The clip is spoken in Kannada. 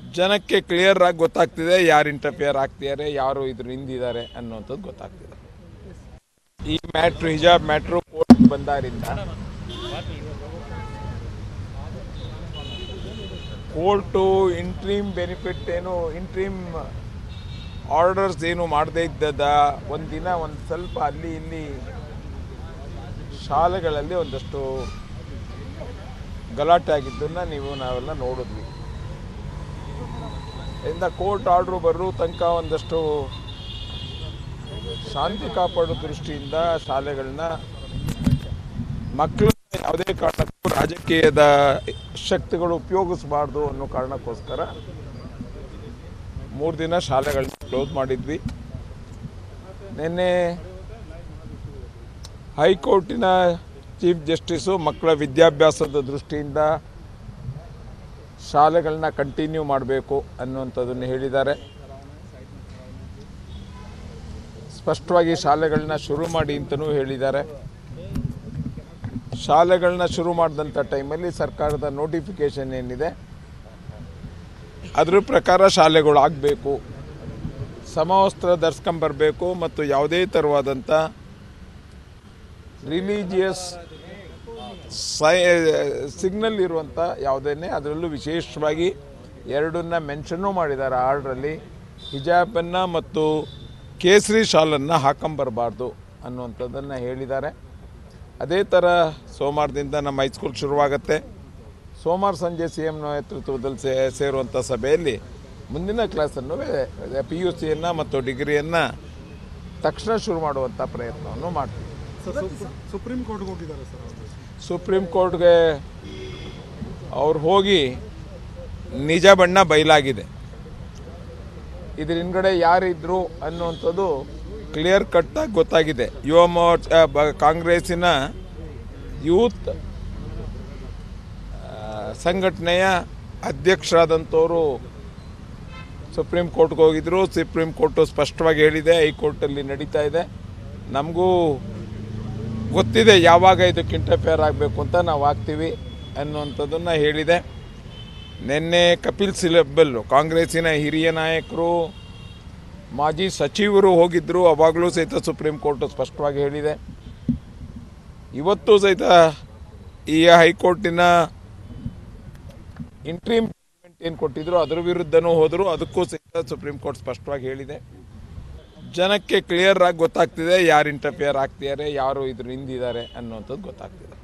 ಜನಕ್ಕೆ ಕ್ಲಿಯರ್ ಆಗಿ ಗೊತ್ತಾಗ್ತಿದೆ ಯಾರು ಇಂಟರ್ಫಿಯರ್ ಆಗ್ತಿದ್ದಾರೆ ಯಾರು ಇದ್ರ ಹಿಂದಿದ್ದಾರೆ ಅನ್ನುವಂಥದ್ದು ಗೊತ್ತಾಗ್ತಿದೆ ಈ ಮ್ಯಾಟ್ರು ಹಿಜಾಬ್ ಮ್ಯಾಟ್ರು ಕೋರ್ಟ್ ಬಂದಾರಿಂದ ಕೋರ್ಟು ಇಂಟ್ರೀಮ್ ಬೆನಿಫಿಟ್ ಏನು ಇಂಟ್ರೀಮ್ ಆರ್ಡರ್ಸ್ ಏನು ಮಾಡದೇ ಇದ್ದದ ಒಂದಿನ ಒಂದು ಸ್ವಲ್ಪ ಅಲ್ಲಿ ಇಲ್ಲಿ ಶಾಲೆಗಳಲ್ಲಿ ಒಂದಷ್ಟು ಗಲಾಟೆ ಆಗಿದ್ದನ್ನ ನೀವು ನಾವೆಲ್ಲ ನೋಡಿದ್ವಿ ಇಂದ ಕೋರ್ಟ್ ಆರ್ಡ್ರು ಬರೋ ತನಕ ಒಂದಷ್ಟು ಶಾಂತಿ ಕಾಪಾಡೋ ದೃಷ್ಟಿಯಿಂದ ಶಾಲೆಗಳನ್ನ ಮಕ್ಕಳು ಯಾವುದೇ ಕಾರಣಕ್ಕೂ ರಾಜಕೀಯದ ಶಕ್ತಿಗಳು ಉಪಯೋಗಿಸಬಾರ್ದು ಅನ್ನೋ ಕಾರಣಕ್ಕೋಸ್ಕರ ಮೂರು ದಿನ ಶಾಲೆಗಳನ್ನ ಕ್ಲೋಸ್ ಮಾಡಿದ್ವಿ ನಿನ್ನೆ ಹೈಕೋರ್ಟಿನ ಚೀಫ್ ಜಸ್ಟಿಸು ಮಕ್ಕಳ ವಿದ್ಯಾಭ್ಯಾಸದ ದೃಷ್ಟಿಯಿಂದ ಶಾಲೆಗಳನ್ನ ಕಂಟಿನ್ಯೂ ಮಾಡಬೇಕು ಅನ್ನುವಂಥದ್ದನ್ನು ಹೇಳಿದ್ದಾರೆ ಸ್ಪಷ್ಟವಾಗಿ ಶಾಲೆಗಳನ್ನ ಶುರು ಮಾಡಿ ಅಂತಲೂ ಹೇಳಿದ್ದಾರೆ ಶಾಲೆಗಳನ್ನ ಶುರು ಮಾಡಿದಂಥ ಟೈಮಲ್ಲಿ ಸರ್ಕಾರದ ನೋಟಿಫಿಕೇಶನ್ ಏನಿದೆ ಅದ್ರ ಪ್ರಕಾರ ಶಾಲೆಗಳು ಆಗಬೇಕು ಸಮವಸ್ತ್ರ ಧರಿಸ್ಕೊಂಬರ್ಬೇಕು ಮತ್ತು ಯಾವುದೇ ಥರವಾದಂಥ ರಿಲಿಜಿಯಸ್ ಸೈ ಸಿಗ್ನಲ್ ಇರುವಂಥ ಯಾವುದೇನೆ ಅದರಲ್ಲೂ ವಿಶೇಷವಾಗಿ ಎರಡನ್ನ ಮೆನ್ಷನ್ನು ಮಾಡಿದ್ದಾರೆ ಆರ್ಡ್ರಲ್ಲಿ ಹಿಜಾಬನ್ನು ಮತ್ತು ಕೇಸರಿ ಶಾಲನ್ನು ಹಾಕೊಂಬರಬಾರ್ದು ಅನ್ನುವಂಥದ್ದನ್ನು ಹೇಳಿದ್ದಾರೆ ಅದೇ ಥರ ಸೋಮವಾರದಿಂದ ನಮ್ಮ ಹೈಸ್ಕೂಲ್ ಶುರುವಾಗುತ್ತೆ ಸೋಮವಾರ ಸಂಜೆ ಸಿ ಎಮ್ನ ನೇತೃತ್ವದಲ್ಲಿ ಸೇ ಸೇರುವಂಥ ಸಭೆಯಲ್ಲಿ ಮುಂದಿನ ಕ್ಲಾಸನ್ನು ಪಿ ಯು ಸಿಯನ್ನು ಮತ್ತು ಡಿಗ್ರಿಯನ್ನು ತಕ್ಷಣ ಶುರು ಮಾಡುವಂಥ ಪ್ರಯತ್ನವನ್ನು ಮಾಡ್ತೀವಿ ಸರ್ ಸುಪ್- ಸುಪ್ರೀಂ ಕೋರ್ಟ್ಗೆ ಹೋಗಿದ್ದಾರೆ ಸರ್ ಅವರು ಸುಪ್ರೀಂ ಕೋರ್ಟ್ಗೆ ಅವ್ರು ಹೋಗಿ ನಿಜ ಬಣ್ಣ ಬಯಲಾಗಿದೆ ಇದ್ರ ಹಿಂದ್ಗಡೆ ಯಾರಿದ್ರು ಅನ್ನುವಂಥದ್ದು ಕ್ಲಿಯರ್ ಕಟ್ಟಾಗಿ ಗೊತ್ತಾಗಿದೆ ಯುವ ಮೋರ್ಚಾ ಬ- ಕಾಂಗ್ರೆಸ್ಸಿನ ಯೂತ್ ಆ, ಸಂಘಟನೆಯ ಅಧ್ಯಕ್ಷರಾದಂಥವರು ಸುಪ್ರೀಂ ಕೋರ್ಟ್ಗೆ ಹೋಗಿದ್ರು ಸುಪ್ರೀಂ ಕೋರ್ಟು ಸ್ಪಷ್ಟವಾಗಿ ಹೇಳಿದೆ ಹೈಕೋರ್ಟಲ್ಲಿ ನಡೀತಾ ಇದೆ ನಮಗೂ ಗೊತ್ತಿದೆ ಯಾವಾಗ ಇದಕ್ಕೆ ಇಂಟರ್ಫಿಯರ್ ಆಗಬೇಕು ಅಂತ ನಾವು ಆಗ್ತೀವಿ ಅನ್ನುವಂಥದ್ದನ್ನು ಹೇಳಿದೆ ನಿನ್ನೆ ಕಪಿಲ್ ಸಿಲಬಲ್ ಕಾಂಗ್ರೆಸ್ಸಿನ ಹಿರಿಯ ನಾಯಕರು ಮಾಜಿ ಸಚಿವರು ಹೋಗಿದ್ದರು ಅವಾಗಲೂ ಸಹಿತ ಸುಪ್ರೀಂ ಕೋರ್ಟ್ ಸ್ಪಷ್ಟವಾಗಿ ಹೇಳಿದೆ ಇವತ್ತು ಸಹಿತ ಈ ಹೈಕೋರ್ಟಿನ ಇಂಟ್ರೀಮ್ ಏನು ಕೊಟ್ಟಿದ್ರು ಅದ್ರ ವಿರುದ್ಧನೂ ಹೋದರು ಅದಕ್ಕೂ ಸಹಿತ ಸುಪ್ರೀಂ ಕೋರ್ಟ್ ಸ್ಪಷ್ಟವಾಗಿ ಹೇಳಿದೆ ಜನಕ್ಕೆ ಕ್ಲಿಯರ್ ಆಗಿ ಗೊತ್ತಾಗ್ತಿದೆ ಯಾರು ಇಂಟರ್ಫಿಯರ್ ಆಗ್ತಿದ್ದಾರೆ ಯಾರು ಇದ್ರ ಹಿಂದಿದ್ದಾರೆ ಅನ್ನುವಂಥದ್ದು ಗೊತ್ತಾಗ್ತಿದೆ